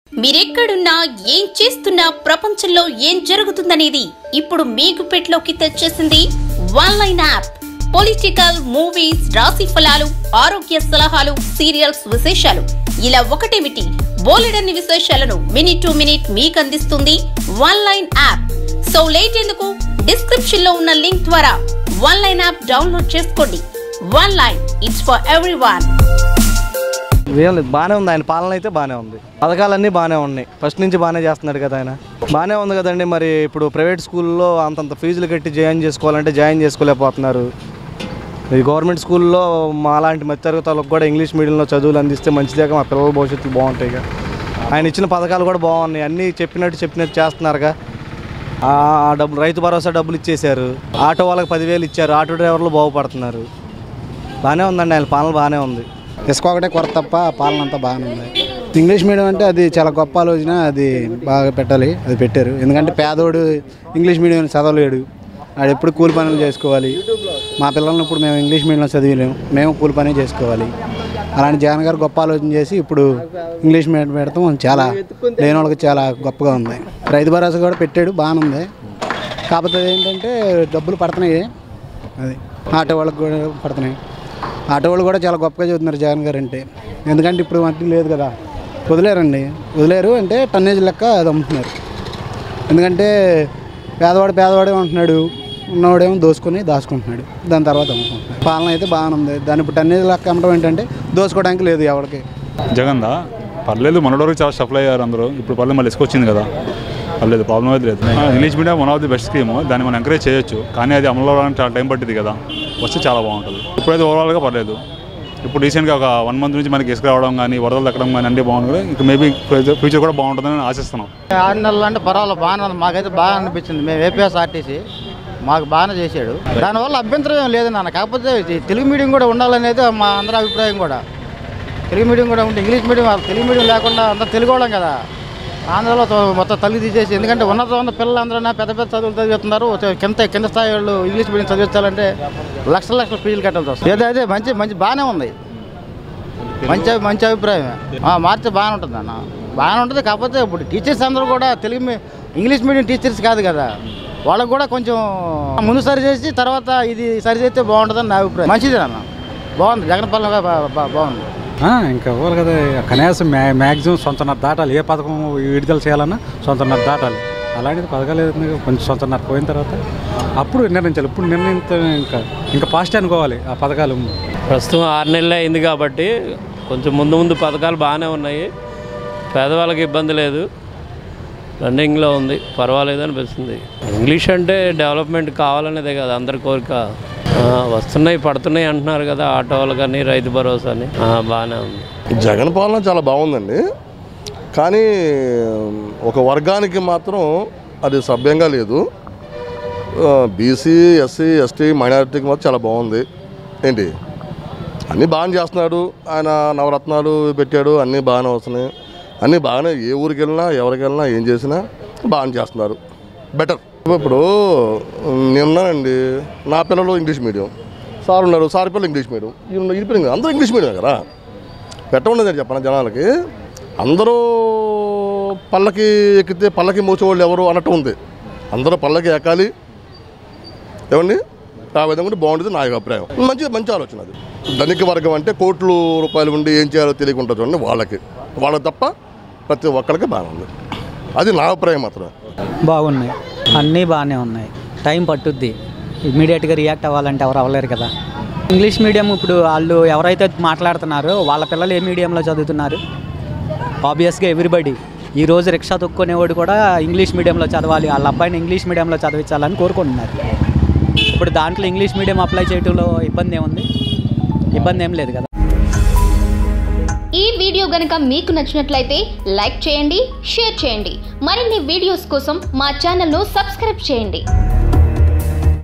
మీరెక్కడున్నా ఏం చేస్తున్నా ప్రపంచంలో ఏం జరుగుతుందనేది ఇప్పుడు మీకు పెట్లోకి తెచ్చేసింది one line app political movies రాశి ఫలాలు ఆరోగ్య సలహాలు సీరియల్స్ విశేషాలు ఇలా ఒకటేమిటి బోలెడన్ని విశేషాలను మినిట్ టు మినిట్ మీకు అందిస్తుంది one line app so late ఎందుకు డిస్క్రిప్షన్ లో ఉన్న లింక్ ద్వారా వన్ లైన్ యాప్ డౌన్లోడ్ చేసుకోండి one line it's for every ఏం లేదు బాగానే ఉంది ఆయన పాలన అయితే బాగానే ఉంది పథకాలన్నీ బాగానే ఉన్నాయి ఫస్ట్ నుంచి బాగానే చేస్తున్నాడు కదా ఆయన బాగానే ఉంది కదండి మరి ఇప్పుడు ప్రైవేట్ స్కూల్లో అంతంత ఫీజులు కట్టి జాయిన్ చేసుకోవాలంటే జాయిన్ చేసుకోలేకపోతున్నారు ఈ గవర్నమెంట్ స్కూల్లో మా అలాంటి మధ్యతరగతులకు కూడా ఇంగ్లీష్ మీడియంలో చదువులు అందిస్తే మంచిదేగా మా పిల్లల భవిష్యత్తులు బాగుంటాయి ఇక ఆయన ఇచ్చిన పథకాలు కూడా బాగున్నాయి అన్నీ చెప్పినట్టు చెప్పినట్టు చేస్తున్నారుగా ఆ ఆ డబ్బులు రైతు భరోసా డబ్బులు ఇచ్చేశారు ఆటో వాళ్ళకి పదివేలు ఇచ్చారు ఆటో డ్రైవర్లు బాగుపడుతున్నారు బాగానే ఉందండి ఆయన పాలన బాగానే ఉంది ఇసుక ఒకటే కొరత తప్ప పాలన అంతా బాగానే ఉంది ఇంగ్లీష్ మీడియం అంటే అది చాలా గొప్ప ఆలోచన అది బాగా పెట్టాలి అది పెట్టారు ఎందుకంటే పేదోడు ఇంగ్లీష్ మీడియం చదవలేడు ఆడు ఎప్పుడు కూలి పనులు చేసుకోవాలి మా పిల్లల్ని ఇప్పుడు మేము ఇంగ్లీష్ మీడియంలో చదివలేము మేము కూలి పని చేసుకోవాలి అలాంటి జగన్ గారు గొప్ప ఆలోచన చేసి ఇప్పుడు ఇంగ్లీష్ మీడియం పెడతాం చాలా లేని వాళ్ళకి చాలా గొప్పగా ఉంది రైతు భరోసా కూడా పెట్టాడు బాగానే ఉంది కాకపోతే ఏంటంటే డబ్బులు పడుతున్నాయి అది ఆటో వాళ్ళకి కూడా పడుతున్నాయి ఆటో వాళ్ళు కూడా చాలా గొప్పగా చెబుతున్నారు జగన్ గారు అంటే ఎందుకంటే ఇప్పుడు మట్టి లేదు కదా వదిలేరండి వదిలేరు అంటే టన్నేజ్ లెక్క అది అమ్ముతున్నారు ఎందుకంటే పేదవాడు పేదవాడే ఉంటున్నాడు ఉన్నవాడేమో దోసుకొని దాచుకుంటున్నాడు దాని తర్వాత అమ్ముకుంటున్నాడు పాలన అయితే బాగానే ఉంది దాని ఇప్పుడు టన్నేజ్ లెక్క అమ్మడం ఏంటంటే దోసుకోవడానికి లేదు ఎవరికి జగన్దా పర్లేదు మొన్నటి వరకు చాలా షఫల్ అయ్యారు అందరూ ఇప్పుడు పర్లేదు మళ్ళీ వచ్చింది కదా పర్లేదు ప్రాబ్లం అయితే లేదు ఆ, English medium one of the best scheme దాన్ని మనం ఎంకరేజ్ చేయొచ్చు కానీ అది అమలు అవ్వడానికి చాలా టైం పట్టింది కదా వస్తే చాలా బాగుంటుంది ఇప్పుడైతే ఓవరాల్గా పర్లేదు ఇప్పుడు రీసెంట్గా ఒక వన్ మంత్ నుంచి మనకి ఇసుక రావడం కానీ వరదలు ఎక్కడం కానీ అన్నీ బాగుంది ఇంకా మేబీ ఫ్యూచర్ కూడా బాగుంటుందని ఆశిస్తున్నాం ఆరు నెలలు అంటే పర్వాలేదు బాగానే ఉంది మాకైతే బాగా అనిపించింది మేము ఏపీఎస్ ఆర్టీసీ మాకు బాగానే చేశాడు దానివల్ల అభ్యంతరం ఏం లేదు నాన్న కాకపోతే ఇది తెలుగు మీడియం కూడా ఉండాలనేది మా అందరి అభిప్రాయం కూడా తెలుగు మీడియం కూడా ఉంటే ఇంగ్లీష్ మీడియం తెలుగు మీడియం లేకుండా అందరూ తెలుగు వాళ్ళం కదా ఆంధ్రలో తో- మొత్తం తల్లి తీసేసి ఎందుకంటే ఉన్నత ఉన్న పిల్లలు అందరూ పెద్ద పెద్ద చదువులు చదువుతున్నారు కింద కింద స్థాయి వాళ్ళు ఇంగ్లీష్ మీడియం చదివించాలంటే లక్షల లక్షల ఫీజులు కట్టాల్సి వస్తుంది ఏదో అదే మంచి మంచి బాగానే ఉంది మంచి మంచి అభిప్రాయమే ఆ, మార్చి బాగానే ఉంటుంది అన్న బాగానే ఉంటుంది కాకపోతే ఇప్పుడు టీచర్స్ అందరూ కూడా తెలుగు మీ- ఇంగ్లీష్ మీడియం టీచర్స్ కాదు కదా వాళ్ళకు కూడా కొంచెం ముందు సరి చేసి తర్వాత ఇది సరి చేస్తే బాగుంటుందని నా అభిప్రాయం మంచిదే అన్న బాగుంది జగన్ పాలన బా- బా- బా- బాగుంది ఆ, ఇంకా ఇవ్వాలి కదా కనీసం మ్యా మ్యాక్సిమం సొంతన్నర దాటాలి ఏ పథకం విడుదల చేయాలన్నా సొంతన్నర దాటాలి అలాంటిది పథకాలు ఏదైనా కొంచెం సొంతన్నర పోయిన తర్వాత అప్పుడు నిర్ణయించాలి ఇప్పుడు నిర్ణయించ ఇంకా ఇంకా ఫాస్ట్ అనుకోవాలి ఆ పథకాలు ప్రస్తుతం ఆరు నెలలే అయింది కాబట్టి కొంచెం ముందు ముందు పథకాలు బాగానే ఉన్నాయి పేదవాళ్ళకి ఇబ్బంది లేదు రన్నింగ్లో ఉంది పర్వాలేదు అనిపిస్తుంది ఇంగ్లీష్ అంటే డెవలప్మెంట్ కావాలనేదే కదా అందరి కోరిక ఆ, వస్తున్నాయి పడుతున్నాయి అంటున్నారు కదా ఆటో వాళ్ళు కానీ రైతు భరోసా అని ఆ, బాగానే ఉంది జగన్ పాలన చాలా బాగుందండి కానీ ఒక వర్గానికి మాత్రం అది సభ్యంగా లేదు బీసీ ఎస్సీ ఎస్టీ మైనారిటీకి మాత్రం చాలా బాగుంది ఏంటి అన్నీ బాగానే చేస్తున్నాడు ఆయన నవరత్నాలు పెట్టాడు అన్నీ బాగానే వస్తున్నాయి అన్నీ బాగానే ఏ ఊరికి వెళ్ళినా ఎవరికి వెళ్ళినా ఏం చేసినా బాగానే చేస్తున్నారు బెటర్ ఇప్పుడు నేనున్నానండి నా పిల్లలు ఇంగ్లీష్ మీడియం సార్ ఉన్నారు సార్ పిల్లలు ఇంగ్లీష్ మీడియం ఈయన ఈ పిల్లలు అందరూ ఇంగ్లీష్ మీడియం కదా పెట్టఉండదని చెప్పను జనాలకి అందరూ పల్లకి ఎక్కితే పల్లకి మోసేవాళ్ళు ఎవరు అన్నట్టు ఉంది అందరూ పల్లకి ఎక్కాలి ఏమండి ఆ విధంగా ఉంటే బాగుంటుంది నా యొక్క అభిప్రాయం మంచి మంచి ఆలోచన అది ధనిక వర్గం అంటే కోట్లు రూపాయలు ఉండి ఏం చేయాలో తెలియకుండా చూడండి వాళ్ళకి వాళ్ళకి తప్ప ప్రతి ఒక్కరికి బాగానే ఉంది అది నా అభిప్రాయం మాత్రమే బాగున్నాయి అన్నీ బాగానే ఉన్నాయి టైం పట్టుద్ది ఇమీడియట్గా రియాక్ట్ అవ్వాలంటే ఎవరు అవ్వలేరు కదా ఇంగ్లీష్ మీడియం ఇప్పుడు వాళ్ళు ఎవరైతే మాట్లాడుతున్నారో వాళ్ళ పిల్లలు ఏ మీడియంలో చదువుతున్నారు ఆబ్వియస్గా ఎవ్రీబడి ఈ రోజు రిక్షా తొక్కునేవాడు కూడా ఇంగ్లీష్ మీడియంలో చదవాలి వాళ్ళ అబ్బాయిని ఇంగ్లీష్ మీడియంలో చదివించాలని కోరుకుంటున్నారు ఇప్పుడు దాంట్లో ఇంగ్లీష్ మీడియం అప్లై చేయడంలో ఇబ్బంది ఏముంది ఇబ్బంది ఏం లేదు కదా ఈ వీడియో గనుక మీకు నచ్చినట్లయితే లైక్ చేయండి షేర్ చేయండి మరిన్ని వీడియోస్ కోసం మా ఛానల్ను సబ్స్క్రైబ్ చేయండి